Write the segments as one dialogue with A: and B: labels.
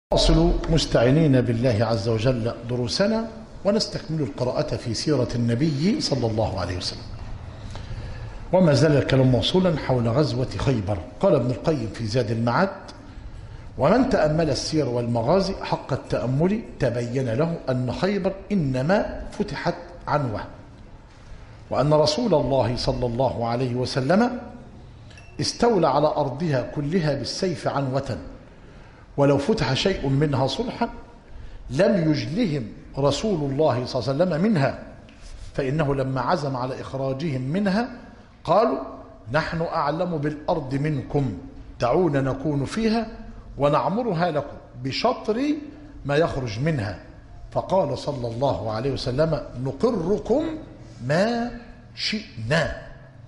A: نواصل مستعينين بالله عز وجل دروسنا ونستكمل القراءة في سيرة النبي صلى الله عليه وسلم وما زال الكلام موصولا حول غزوة خيبر قال ابن القيم في زاد المعاد ومن تأمل السير والمغازي حق التأمل تبين له أن خيبر إنما فتحت عنوة وأن رسول الله صلى الله عليه وسلم استولى على أرضها كلها بالسيف عنوة ولو فتح شيء منها صلحا لم يجلهم رسول الله صلى الله عليه وسلم منها فإنه لما عزم على إخراجهم منها قالوا نحن أعلم بالأرض منكم دعونا نكون فيها ونعمرها لكم بشطر ما يخرج منها فقال صلى الله عليه وسلم نقركم ما شئنا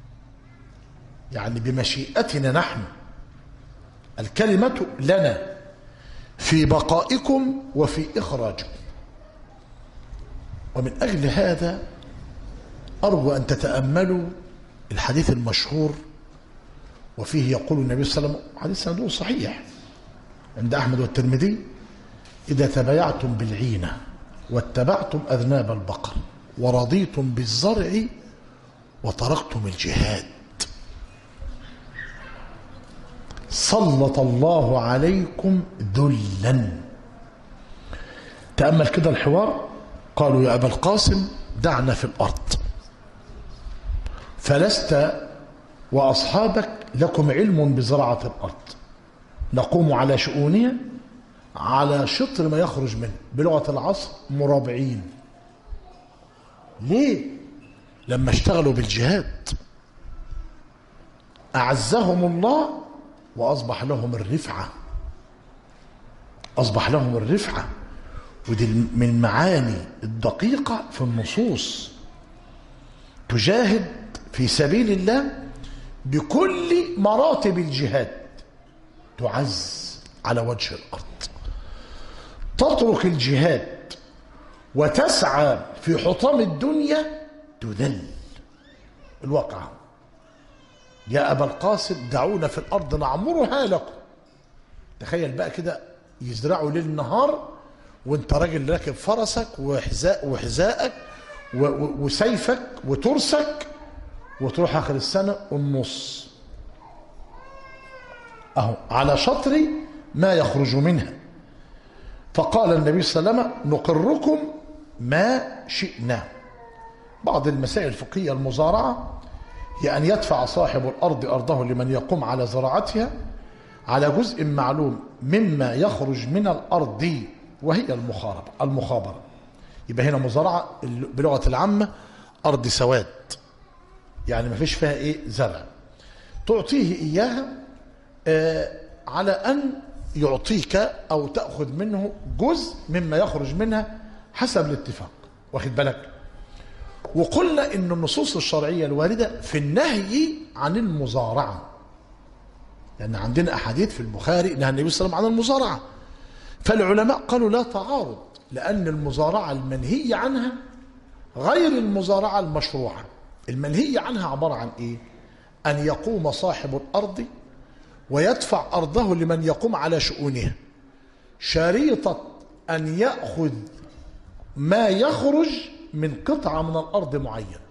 A: يعني بمشيئتنا نحن الكلمة لنا في بقائكم وفي إخراجكم ومن أجل هذا أرجو أن تتأملوا الحديث المشهور وفيه يقول النبي صلى الله عليه وسلم حديث سنده صحيح عند أحمد والترمذي إذا تبايعتم بالعينة واتبعتم أذناب البقر ورضيتم بالزرع وتركتم الجهاد سلط الله عليكم ذلا تأمل كده الحوار قالوا يا أبا القاسم دعنا في الأرض فلست وأصحابك لكم علم بزراعة الأرض نقوم على شؤونها على شطر ما يخرج منه بلغة العصر مرابعين ليه لما اشتغلوا بالجهاد أعزهم الله وأصبح لهم الرفعة أصبح لهم الرفعة ودي من المعاني الدقيقة في النصوص تجاهد في سبيل الله بكل مراتب الجهاد تعز على وجه الأرض تترك الجهاد وتسعى في حطام الدنيا تذل الواقع يا أبا القاسم دعونا في الأرض نعمرها لكم تخيل بقى كده يزرعوا ليل نهار وانت راجل راكب فرسك وحذاء وحذائك وسيفك وترسك وتروح آخر السنة النص أهو على شطر ما يخرج منها فقال النبي صلى الله عليه وسلم نقركم ما شئنا بعض المسائل الفقهية المزارعة هي أن يدفع صاحب الأرض أرضه لمن يقوم على زراعتها على جزء معلوم مما يخرج من الأرض وهي المخاربة المخابرة يبقى هنا مزارعة بلغة العامة أرض سواد يعني ما فيش فيها إيه زرع تعطيه إياها آه على أن يعطيك أو تأخذ منه جزء مما يخرج منها حسب الاتفاق واخد بالك وقلنا ان النصوص الشرعيه الوارده في النهي عن المزارعه لان عندنا احاديث في البخاري نهى النبي صلى الله عليه وسلم عن المزارعه فالعلماء قالوا لا تعارض لان المزارعه المنهي عنها غير المزارعه المشروعه المنهي عنها عباره عن ايه ان يقوم صاحب الارض ويدفع ارضه لمن يقوم على شؤونها شريطه ان ياخذ ما يخرج من قطعة من الأرض معينة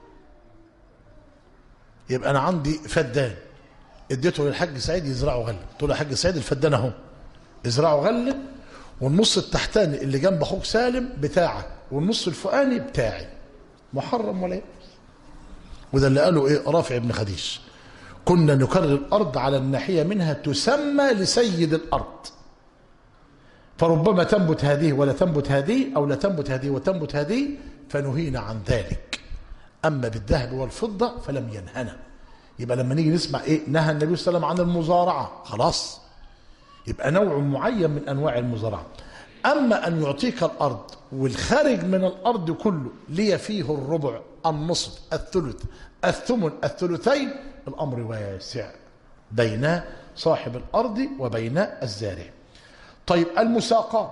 A: يبقى أنا عندي فدان اديته للحاج سعيد يزرعه غلة قلت له يا حاج سعيد الفدان أهو ازرعه غلة والنص التحتاني اللي جنب أخوك سالم بتاعك والنص الفوقاني بتاعي محرم ولا يجوز وده اللي قاله إيه رافع بن خديج كنا نكرر الأرض على الناحية منها تسمى لسيد الأرض فربما تنبت هذه ولا تنبت هذه أو لا تنبت هذه وتنبت هذه فنهينا عن ذلك أما بالذهب والفضة فلم ينهنا يبقى لما نيجي نسمع إيه نهى النبي صلى الله عليه وسلم عن المزارعة خلاص يبقى نوع معين من أنواع المزارعة أما أن يعطيك الأرض والخارج من الأرض كله لي فيه الربع النصف الثلث الثمن الثلثين الأمر واسع بين صاحب الأرض وبين الزارع طيب المساقات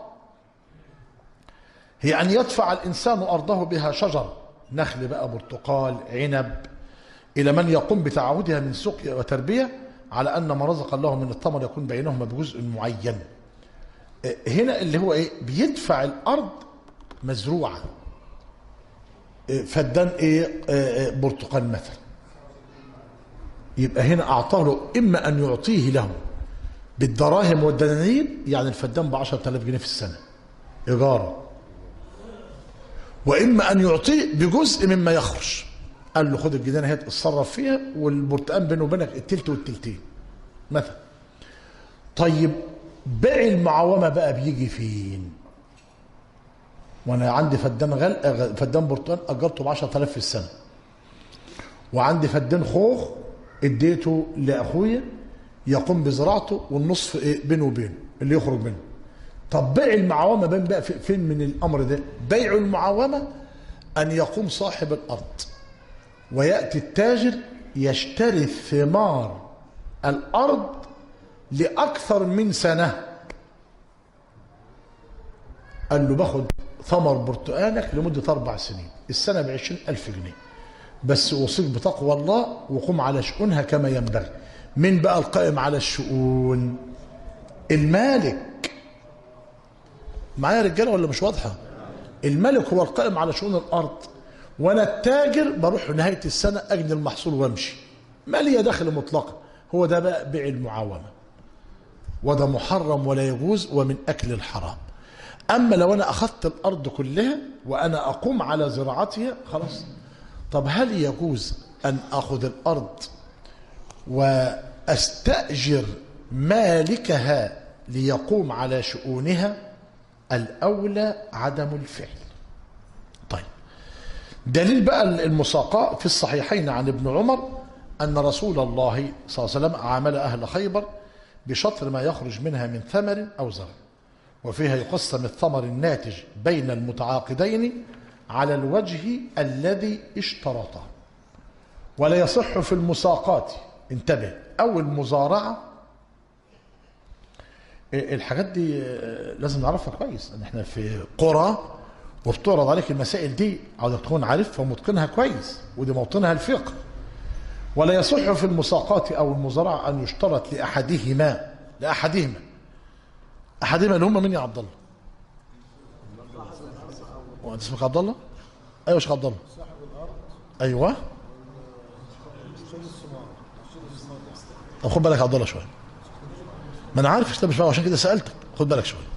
A: هي أن يدفع الإنسان أرضه بها شجر نخل بقى برتقال عنب إلى من يقوم بتعهدها من سقيا وتربية على أن ما رزق الله من الثمر يكون بينهما بجزء معين آه، هنا اللي هو ايه بيدفع الارض مزروعه آه، فدان ايه آه، آه، برتقال مثلا يبقى هنا اعطاه له اما ان يعطيه له بالدراهم والدنانير يعني الفدان ب 10000 جنيه في السنه ايجاره واما ان يعطيه بجزء مما يخرج قال له خد الجنينه هي اتصرف فيها والبرتقال بينه وبينك التلت والتلتين مثلا طيب بيع المعاومه بقى بيجي فين وانا عندي فدان غل فدان برتقال اجرته ب 10000 في السنه وعندي فدان خوخ اديته لاخويا يقوم بزراعته والنصف ايه بينه وبينه اللي يخرج منه طب بيع المعاومه بين بقى في- فين من الامر ده بيع المعاومه ان يقوم صاحب الارض وياتي التاجر يشتري ثمار الارض لاكثر من سنه قال له باخد ثمر برتقالك لمده اربع سنين السنه ب ألف جنيه بس اوصيك بتقوى الله وقم على شؤونها كما ينبغي من بقى القائم على الشؤون المالك معايا رجاله ولا مش واضحه الملك هو القائم على شؤون الارض وانا التاجر بروح نهايه السنه اجني المحصول وامشي ما لي دخل مطلقا هو ده بقى بيع المعاومه وده محرم ولا يجوز ومن اكل الحرام اما لو انا اخذت الارض كلها وانا اقوم على زراعتها خلاص طب هل يجوز ان اخذ الارض واستاجر مالكها ليقوم على شؤونها الاولى عدم الفعل طيب دليل بقى المساقاة في الصحيحين عن ابن عمر أن رسول الله صلى الله عليه وسلم عامل أهل خيبر بشطر ما يخرج منها من ثمر أو زرع وفيها يقسم الثمر الناتج بين المتعاقدين على الوجه الذي اشترطه ولا يصح في المساقات انتبه أو المزارعة الحاجات دي لازم نعرفها كويس ان احنا في قرى وبتعرض عليك المسائل دي عاوزك تكون عارفها ومتقنها كويس ودي موطنها الفقه ولا يصح في المساقات او المزارعه ان يشترط لاحدهما لاحدهما احدهما اللي هم مين يا عبد الله؟ وانت اسمك عبد الله؟ ايوه شيخ عبد الله ايوه طب خد بالك يا عبد الله شويه ما انا عارف مش عشان كده سالتك خد بالك شويه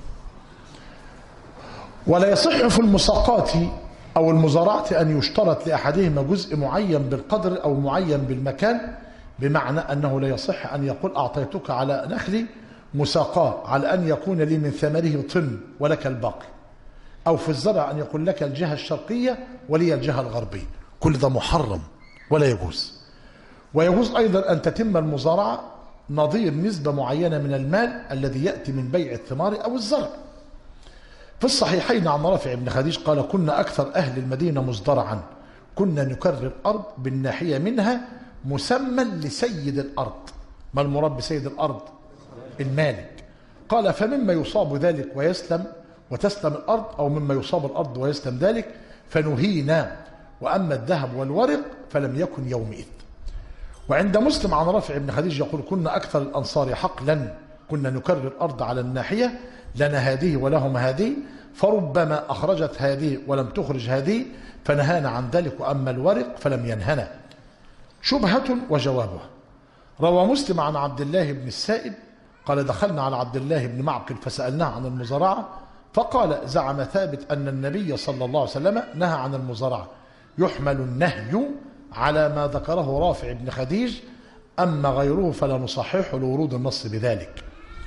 A: ولا يصح في المساقات او المزارعه ان يشترط لاحدهما جزء معين بالقدر او معين بالمكان بمعنى انه لا يصح ان يقول اعطيتك على نخلي مساقاه على ان يكون لي من ثمره طن ولك الباقي او في الزرع ان يقول لك الجهه الشرقيه ولي الجهه الغربيه كل ده محرم ولا يجوز ويجوز ايضا ان تتم المزارعه نظير نسبه معينه من المال الذي ياتي من بيع الثمار او الزرع في الصحيحين عن رافع بن خديج قال كنا أكثر أهل المدينة مزدرعا كنا نكرر الأرض بالناحية منها مسمى لسيد الأرض ما المراد بسيد الأرض المالك قال فمما يصاب ذلك ويسلم وتسلم الأرض أو مما يصاب الأرض ويسلم ذلك فنهينا وأما الذهب والورق فلم يكن يومئذ وعند مسلم عن رافع بن خديج يقول كنا أكثر الأنصار حقلا كنا نكرر الأرض على الناحية لنا هذه ولهم هذه فربما أخرجت هذه ولم تخرج هذه فنهانا عن ذلك وأما الورق فلم ينهنا شبهة وجوابها روى مسلم عن عبد الله بن السائب قال دخلنا على عبد الله بن معقل فسألناه عن المزارعة فقال زعم ثابت أن النبي صلى الله عليه وسلم نهى عن المزارعة يحمل النهي على ما ذكره رافع بن خديج أما غيره فلا نصححه لورود النص بذلك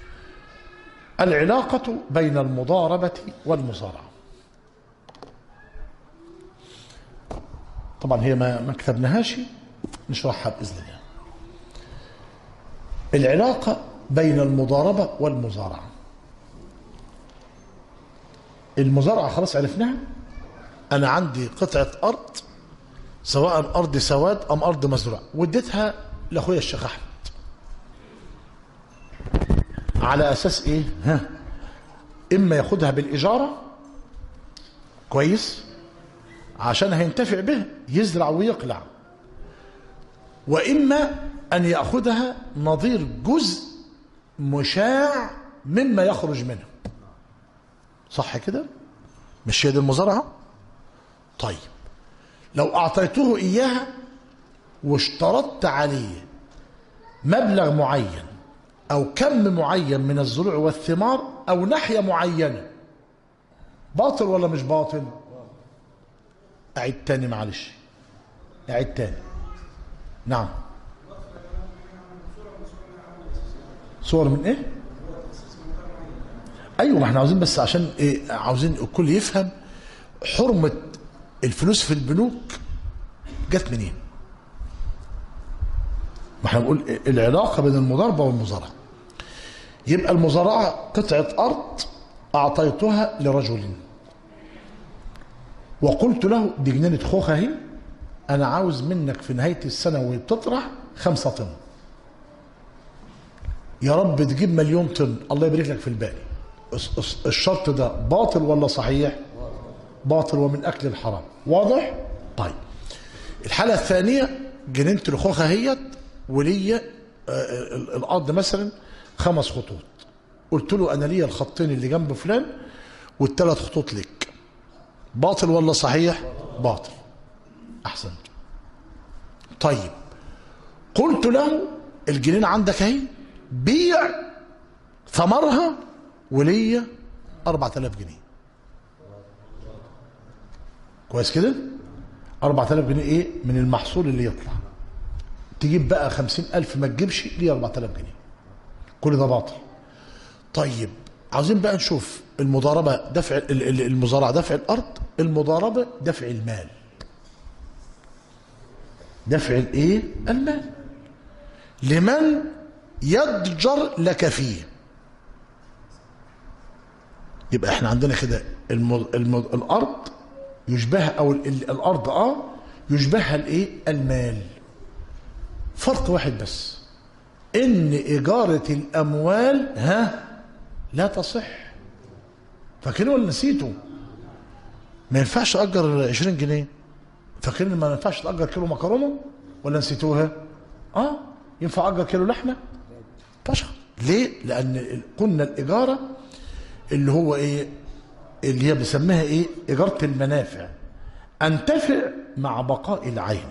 A: العلاقة بين المضاربة والمزارعة طبعا هي ما ما كتبناهاش نشرحها بإذن الله العلاقة بين المضاربة والمزارعة المزارعة خلاص عرفناها أنا عندي قطعة أرض سواء أرض سواد أم أرض مزروعة واديتها لأخويا الشيخ أحمد على اساس ايه ها اما ياخدها بالاجاره كويس عشان هينتفع به يزرع ويقلع واما ان ياخدها نظير جزء مشاع مما يخرج منه صح كده مش هي دي المزارعة طيب لو أعطيته إياها واشترطت عليه مبلغ معين أو كم معين من الزروع والثمار أو ناحية معينة باطل ولا مش باطل أعيد تاني معلش أعيد تاني نعم صور من ايه ايوه ما احنا عاوزين بس عشان ايه عاوزين الكل يفهم حرمه الفلوس في البنوك جت منين ما احنا بنقول العلاقه بين المضاربه والمزارعه يبقى المزارعه قطعه ارض اعطيتها لرجل وقلت له دي جنينه خوخ اهي انا عاوز منك في نهايه السنه وهي بتطرح خمسة طن يا رب تجيب مليون طن الله يبارك لك في الباقي الس- الس- الشرط ده باطل ولا صحيح باطل ومن اكل الحرام واضح طيب الحاله الثانيه جنينه الخوخه هيت وليا آه، ال- الارض مثلا خمس خطوط قلت له انا ليا الخطين اللي جنب فلان والثلاث خطوط لك باطل ولا صحيح باطل احسنت طيب قلت له الجنينه عندك اهي بيع ثمرها وليا 4000 جنيه كويس كده 4000 جنيه ايه من المحصول اللي يطلع تجيب بقى 50000 ما تجيبش ليه 4000 جنيه كل ده باطل طيب عاوزين بقى نشوف المضاربة دفع ال- ال- المزارعة دفع الأرض المضاربة دفع المال دفع الايه المال لمن يضجر لك فيه يبقى احنا عندنا كده الم... الم... الارض يشبهها او ال... ال- الارض اه يشبهها الايه المال فرق واحد بس ان اجاره الاموال ها لا تصح فاكرين ولا نسيتوا ما ينفعش اجر 20 جنيه فاكرين ما ينفعش تاجر كيلو مكرونه ولا نسيتوها اه ينفع اجر كيلو لحمه بشر ليه لان ال- قلنا الاجاره اللي هو ايه اللي هي بنسميها ايه اجاره المنافع انتفع مع بقاء العين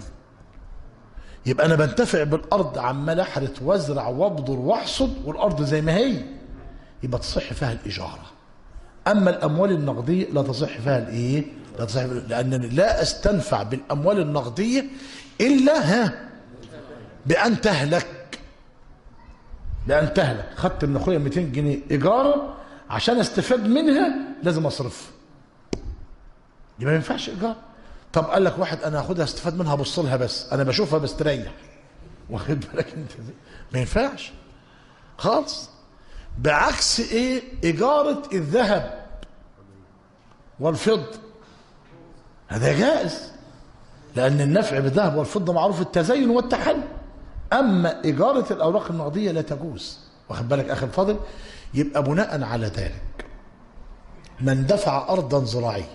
A: يبقى انا بنتفع بالارض عمال احرث وازرع وابذر واحصد والارض زي ما هي يبقى تصح فيها الاجاره اما الاموال النقديه لا تصح فيها الايه لا تصح لانني لا استنفع بالاموال النقديه الا ها بان تهلك بان تهلك خدت من اخويا 200 جنيه ايجار عشان استفاد منها لازم اصرف دي ما ينفعش ايجار طب قال لك واحد انا هاخدها استفاد منها ابص لها بس انا بشوفها بستريح واخد بالك انت ازاي؟ ما ينفعش خالص بعكس ايه اجاره الذهب والفضه هذا جائز لان النفع بالذهب والفضه معروف التزين والتحلي اما اجاره الاوراق النقديه لا تجوز واخد بالك اخي الفاضل يبقى بناء على ذلك من دفع ارضا زراعيه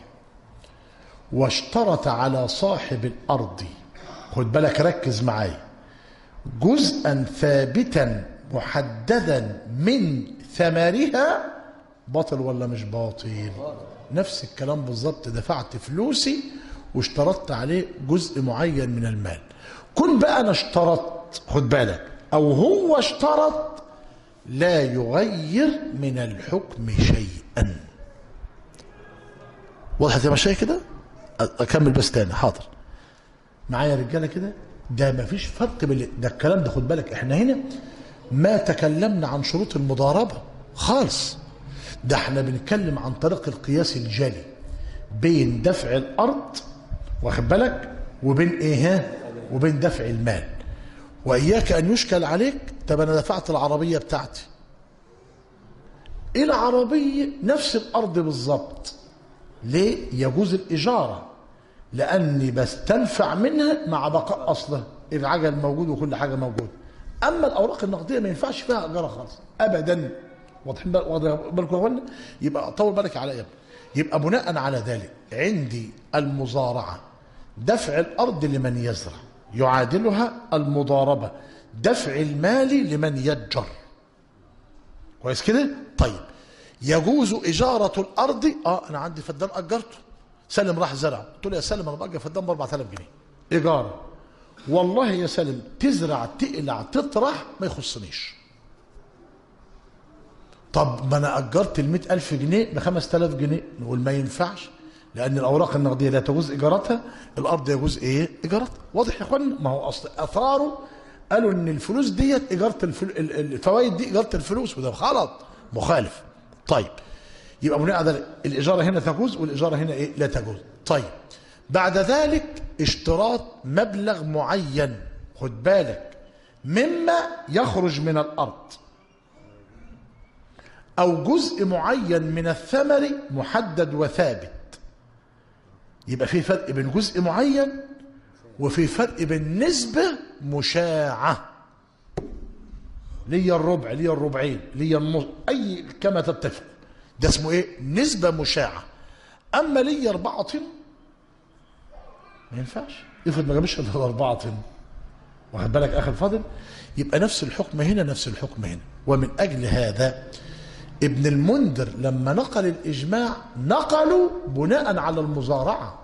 A: واشترط على صاحب الارض خد بالك ركز معايا جزءا ثابتا محددا من ثمرها باطل ولا مش باطل نفس الكلام بالظبط دفعت فلوسي واشترطت عليه جزء معين من المال كن بقى انا اشترطت خد بالك او هو اشترط لا يغير من الحكم شيئا وضحت يا مشايخ كده اكمل بس تاني حاضر معايا رجاله كده ده مفيش فرق بال ده الكلام ده خد بالك احنا هنا ما تكلمنا عن شروط المضاربه خالص ده احنا بنتكلم عن طريق القياس الجلي بين دفع الارض واخد بالك وبين ايه ها؟ وبين دفع المال واياك ان يشكل عليك طب انا دفعت العربيه بتاعتي العربيه نفس الارض بالظبط ليه يجوز الاجاره لاني بستنفع منها مع بقاء اصلها العجل موجود وكل حاجه موجوده اما الاوراق النقديه ما ينفعش فيها اجاره خالص ابدا واضحين بال- واضح بالكم يا اخوانا يبقى طول بالك على يبقى. يبقى بناء على ذلك عندي المزارعه دفع الارض لمن يزرع يعادلها المضاربه دفع المال لمن يتجر كويس كده طيب يجوز إجارة الأرض اه أنا عندي فدان أجرته سالم راح زرع قلت له يا سالم أنا بأجر فدان ب 4000 جنيه إيجار والله يا سالم تزرع تقلع تطرح ما يخصنيش طب ما انا اجرت ال ألف جنيه ب 5000 جنيه نقول ما ينفعش لان الاوراق النقديه لا تجوز ايجارتها الارض يجوز ايه ايجارتها واضح يا اخوانا ما هو اصل اثاره قالوا ان الفلوس ديت ايجاره الفل... الفوائد دي ايجاره الفلوس وده غلط مخالف طيب يبقى بناء على ذلك الاجاره هنا تجوز والاجاره هنا ايه لا تجوز طيب بعد ذلك اشتراط مبلغ معين خد بالك مما يخرج من الارض أو جزء معين من الثمر محدد وثابت يبقى في فرق بين جزء معين وفي فرق بين نسبة مشاعة ليا الربع ليا الربعين ليا النص أي كما تتفق ده اسمه إيه نسبة مشاعة أما ليا أربعة طن ما ينفعش افرض ما جابش إلا أربعة طن واخد بالك أخي الفاضل يبقى نفس الحكم هنا نفس الحكم هنا ومن أجل هذا ابن المنذر لما نقل الإجماع نقلوا بناء على المزارعة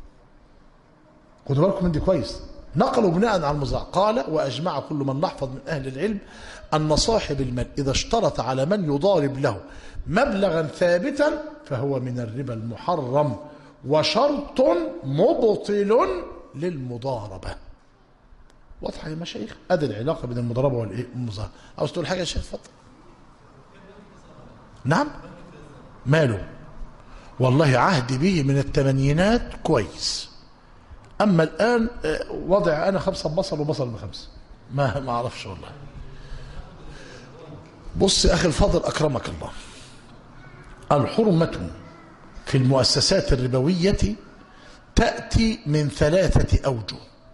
A: خدوا بالكم من دي كويس نقلوا بناء على المزارعة قال وأجمع كل من نحفظ من أهل العلم أن صاحب المال إذا اشترط على من يضارب له مبلغا ثابتا فهو من الربا المحرم وشرط مبطل للمضاربة واضحة يا مشايخ ادي العلاقة بين المضاربة والمزاربة عاوز تقول حاجة يا شيخ اتفضل نعم ماله والله عهدي به من الثمانينات كويس اما الان وضع انا خمسه بصل وبصل بخمسه ما ما اعرفش والله بص يا اخي الفاضل اكرمك الله الحرمه في المؤسسات الربويه تاتي من ثلاثه اوجه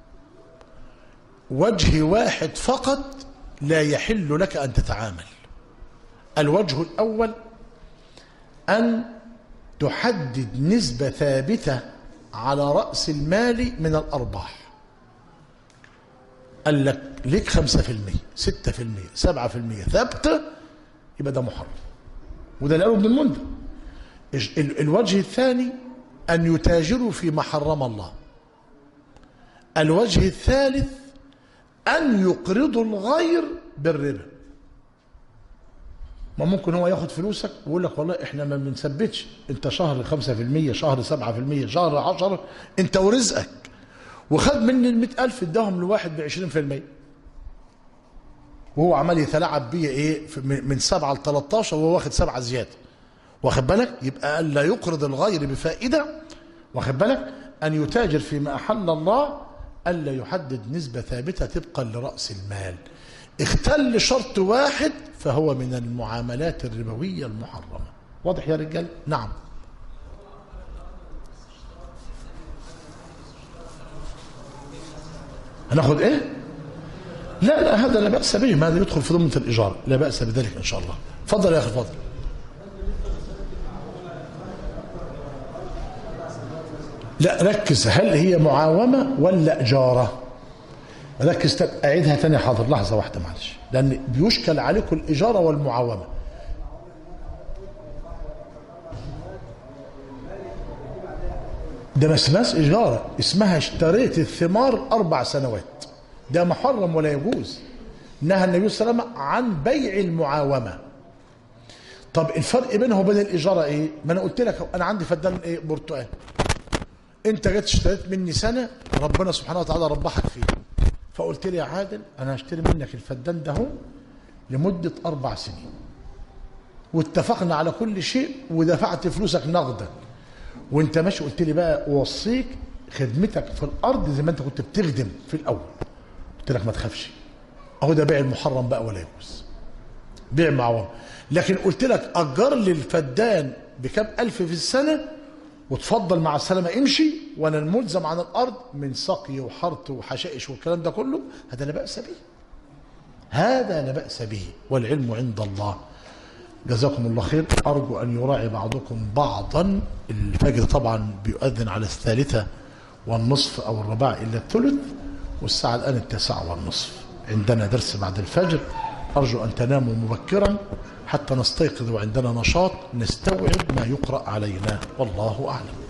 A: وجه واحد فقط لا يحل لك ان تتعامل الوجه الأول أن تحدد نسبة ثابتة على رأس المال من الأرباح قال لك ليك خمسة في المية ستة في المية سبعة في المية ثابتة يبقى ده محرم وده اللي قاله ابن المنذر الوجه الثاني أن يتاجروا فيما حرم الله الوجه الثالث أن يقرضوا الغير بالربا ما ممكن هو ياخد فلوسك ويقول لك والله احنا ما بنثبتش انت شهر 5% شهر 7% شهر 10 انت ورزقك وخد مني ال 100000 اداهم لواحد ب 20% وهو عمال يتلاعب بيا ايه من 7 ل 13 وهو واخد 7 زياده واخد بالك يبقى لا يقرض الغير بفائده واخد بالك ان يتاجر فيما احل الله الا يحدد نسبه ثابته طبقا لراس المال اختل شرط واحد فهو من المعاملات الربوية المحرمة واضح يا رجال نعم هناخد ايه لا لا هذا لا بأس به ما هذا يدخل في ضمن الإيجار لا بأس بذلك إن شاء الله فضل يا أخي فضل لا ركز هل هي معاومة ولا إجارة ركز أعيدها تاني حاضر لحظة واحدة معلش لأن بيشكل عليكم الإجارة والمعاومة ده ما اسمهاش إجارة اسمها اشتريت الثمار أربع سنوات ده محرم ولا يجوز نهى النبي صلى الله عليه وسلم عن بيع المعاومة طب الفرق بينه وبين الإجارة إيه؟ ما أنا قلت لك أنا عندي فدان إيه برتقال أنت جيت اشتريت مني سنة ربنا سبحانه وتعالى ربحك فيه فقلت لي يا عادل انا هشتري منك الفدان ده لمده اربع سنين واتفقنا على كل شيء ودفعت فلوسك نقدا وانت ماشي قلت لي بقى اوصيك خدمتك في الارض زي ما انت كنت بتخدم في الاول قلت لك ما تخافش اهو ده بيع المحرم بقى ولا يجوز بيع معوض لكن قلت لك اجر لي الفدان بكام الف في السنه وتفضل مع السلامة امشي وانا الملزم عن الارض من سقي وحرث وحشائش والكلام ده كله هذا لا بأس به هذا لا بأس به والعلم عند الله جزاكم الله خير أرجو أن يراعي بعضكم بعضا الفجر طبعا بيؤذن على الثالثة والنصف أو الرباع إلا الثلث والساعة الآن التاسعة والنصف عندنا درس بعد الفجر أرجو أن تناموا مبكرا حتى نستيقظ وعندنا نشاط نستوعب ما يقرأ علينا والله أعلم